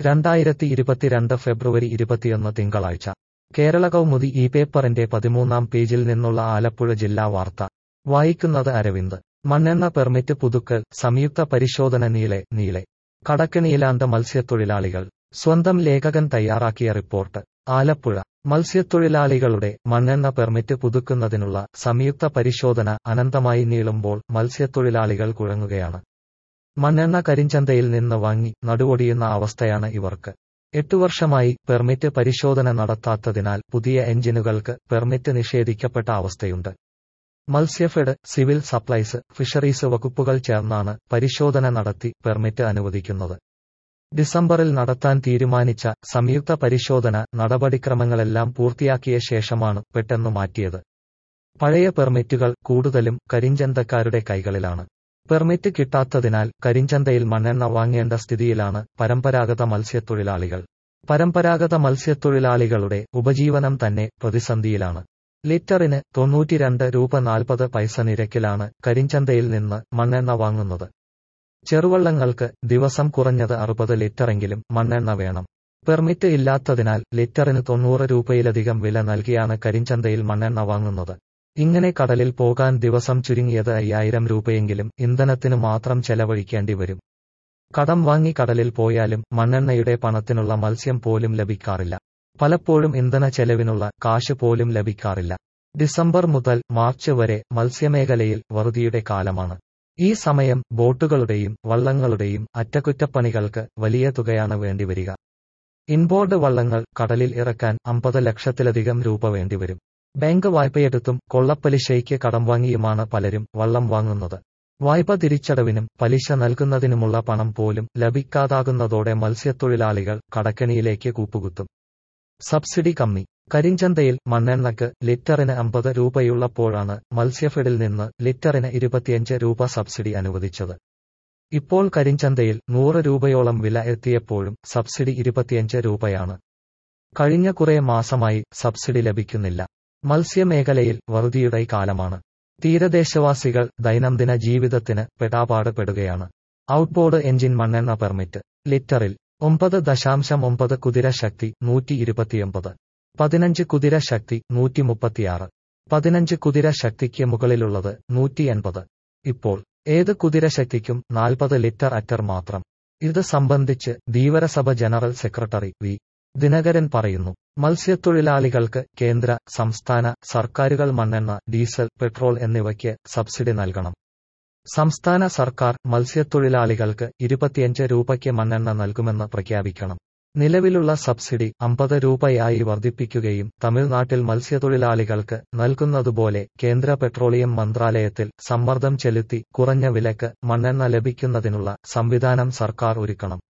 രണ്ടായിരത്തി ഇരുപത്തിരണ്ട് ഫെബ്രുവരി ഇരുപത്തിയൊന്ന് തിങ്കളാഴ്ച കേരള കൗമുദി ഈ പേപ്പറിന്റെ പതിമൂന്നാം പേജിൽ നിന്നുള്ള ആലപ്പുഴ ജില്ലാ വാർത്ത വായിക്കുന്നത് അരവിന്ദ് മണ്ണെണ്ണ പെർമിറ്റ് പുതുക്കൽ സംയുക്ത പരിശോധന നീളെ നീളെ കടക്കണിയിലാണ്ട മത്സ്യത്തൊഴിലാളികൾ സ്വന്തം ലേഖകൻ തയ്യാറാക്കിയ റിപ്പോർട്ട് ആലപ്പുഴ മത്സ്യത്തൊഴിലാളികളുടെ മണ്ണെണ്ണ പെർമിറ്റ് പുതുക്കുന്നതിനുള്ള സംയുക്ത പരിശോധന അനന്തമായി നീളുമ്പോൾ മത്സ്യത്തൊഴിലാളികൾ കുഴങ്ങുകയാണ് മണ്ണെണ്ണ കരിഞ്ചന്തയിൽ നിന്ന് വാങ്ങി നടുവൊടിയുന്ന അവസ്ഥയാണ് ഇവർക്ക് എട്ടു വർഷമായി പെർമിറ്റ് പരിശോധന നടത്താത്തതിനാൽ പുതിയ എഞ്ചിനുകൾക്ക് പെർമിറ്റ് നിഷേധിക്കപ്പെട്ട അവസ്ഥയുണ്ട് മത്സ്യഫെഡ് സിവിൽ സപ്ലൈസ് ഫിഷറീസ് വകുപ്പുകൾ ചേർന്നാണ് പരിശോധന നടത്തി പെർമിറ്റ് അനുവദിക്കുന്നത് ഡിസംബറിൽ നടത്താൻ തീരുമാനിച്ച സംയുക്ത പരിശോധന നടപടിക്രമങ്ങളെല്ലാം പൂർത്തിയാക്കിയ ശേഷമാണ് പെട്ടെന്ന് മാറ്റിയത് പഴയ പെർമിറ്റുകൾ കൂടുതലും കരിഞ്ചന്തക്കാരുടെ കൈകളിലാണ് പെർമിറ്റ് കിട്ടാത്തതിനാൽ കരിഞ്ചന്തയിൽ മണ്ണെണ്ണ വാങ്ങേണ്ട സ്ഥിതിയിലാണ് പരമ്പരാഗത മത്സ്യത്തൊഴിലാളികൾ പരമ്പരാഗത മത്സ്യത്തൊഴിലാളികളുടെ ഉപജീവനം തന്നെ പ്രതിസന്ധിയിലാണ് ലിറ്ററിന് തൊണ്ണൂറ്റിരണ്ട് രൂപ നാൽപ്പത് പൈസ നിരക്കിലാണ് കരിഞ്ചന്തയിൽ നിന്ന് മണ്ണെണ്ണ വാങ്ങുന്നത് ചെറുവള്ളങ്ങൾക്ക് ദിവസം കുറഞ്ഞത് അറുപത് ലിറ്ററെങ്കിലും മണ്ണെണ്ണ വേണം പെർമിറ്റ് ഇല്ലാത്തതിനാൽ ലിറ്ററിന് തൊണ്ണൂറ് രൂപയിലധികം വില നൽകിയാണ് കരിഞ്ചന്തയിൽ മണ്ണെണ്ണ വാങ്ങുന്നത് ഇങ്ങനെ കടലിൽ പോകാൻ ദിവസം ചുരുങ്ങിയത് അയ്യായിരം രൂപയെങ്കിലും ഇന്ധനത്തിനു മാത്രം ചെലവഴിക്കേണ്ടി വരും കടം വാങ്ങി കടലിൽ പോയാലും മണ്ണെണ്ണയുടെ പണത്തിനുള്ള മത്സ്യം പോലും ലഭിക്കാറില്ല പലപ്പോഴും ഇന്ധന ചെലവിനുള്ള കാശ് പോലും ലഭിക്കാറില്ല ഡിസംബർ മുതൽ മാർച്ച് വരെ മത്സ്യമേഖലയിൽ വറുതിയുടെ കാലമാണ് ഈ സമയം ബോട്ടുകളുടെയും വള്ളങ്ങളുടെയും അറ്റകുറ്റപ്പണികൾക്ക് വലിയ തുകയാണ് വേണ്ടിവരിക ഇൻബോർഡ് വള്ളങ്ങൾ കടലിൽ ഇറക്കാൻ അമ്പത് ലക്ഷത്തിലധികം രൂപ വേണ്ടിവരും ബാങ്ക് വായ്പയെടുത്തും കൊള്ളപ്പലിശയ്ക്ക് കടം വാങ്ങിയുമാണ് പലരും വള്ളം വാങ്ങുന്നത് വായ്പ തിരിച്ചടവിനും പലിശ നൽകുന്നതിനുമുള്ള പണം പോലും ലഭിക്കാതാകുന്നതോടെ മത്സ്യത്തൊഴിലാളികൾ കടക്കണിയിലേക്ക് കൂപ്പുകുത്തും സബ്സിഡി കമ്മി കരിഞ്ചന്തയിൽ മണ്ണെണ്ണയ്ക്ക് ലിറ്ററിന് അമ്പത് രൂപയുള്ളപ്പോഴാണ് മത്സ്യഫെഡിൽ നിന്ന് ലിറ്ററിന് ഇരുപത്തിയഞ്ച് രൂപ സബ്സിഡി അനുവദിച്ചത് ഇപ്പോൾ കരിഞ്ചന്തയിൽ നൂറ് രൂപയോളം വില എത്തിയപ്പോഴും സബ്സിഡി ഇരുപത്തിയഞ്ച് രൂപയാണ് കഴിഞ്ഞ കുറേ മാസമായി സബ്സിഡി ലഭിക്കുന്നില്ല മത്സ്യമേഖലയിൽ വറുതിയുടെ കാലമാണ് തീരദേശവാസികൾ ദൈനംദിന ജീവിതത്തിന് പെടാപാട് പെടുകയാണ് ഔട്ട്ബോർഡ് എഞ്ചിൻ മണ്ണെണ്ണ പെർമിറ്റ് ലിറ്ററിൽ ഒമ്പത് ദശാംശം ഒമ്പത് കുതിര ശക്തി നൂറ്റി ഇരുപത്തിയൊമ്പത് പതിനഞ്ച് കുതിര ശക്തി നൂറ്റി മുപ്പത്തിയാറ് പതിനഞ്ച് കുതിര ശക്തിക്ക് മുകളിലുള്ളത് നൂറ്റി എൺപത് ഇപ്പോൾ ഏത് കുതിരശക്തിക്കും നാൽപ്പത് ലിറ്റർ അറ്റർ മാത്രം ഇത് സംബന്ധിച്ച് Dheevarasabha general secretary V Dinakaran പറയുന്നു മത്സ്യത്തൊഴിലാളികൾക്ക് കേന്ദ്ര സംസ്ഥാന സർക്കാരുകൾ മണ്ണെണ്ണ ഡീസൽ പെട്രോൾ എന്നിവയ്ക്ക് സബ്സിഡി നൽകണം സംസ്ഥാന സർക്കാർ മത്സ്യത്തൊഴിലാളികൾക്ക് ഇരുപത്തിയഞ്ച് രൂപയ്ക്ക് മണ്ണെണ്ണ നൽകുമെന്ന് പ്രഖ്യാപിക്കണം നിലവിലുള്ള സബ്സിഡി അമ്പത് രൂപയായി വർദ്ധിപ്പിക്കുകയും തമിഴ്നാട്ടിൽ മത്സ്യത്തൊഴിലാളികൾക്ക് നൽകുന്നതുപോലെ കേന്ദ്ര പെട്രോളിയം മന്ത്രാലയത്തിൽ സമ്മർദ്ദം ചെലുത്തി കുറഞ്ഞ വിലക്ക് മണ്ണെണ്ണ ലഭിക്കുന്നതിനുള്ള സംവിധാനം സർക്കാർ ഒരുക്കണം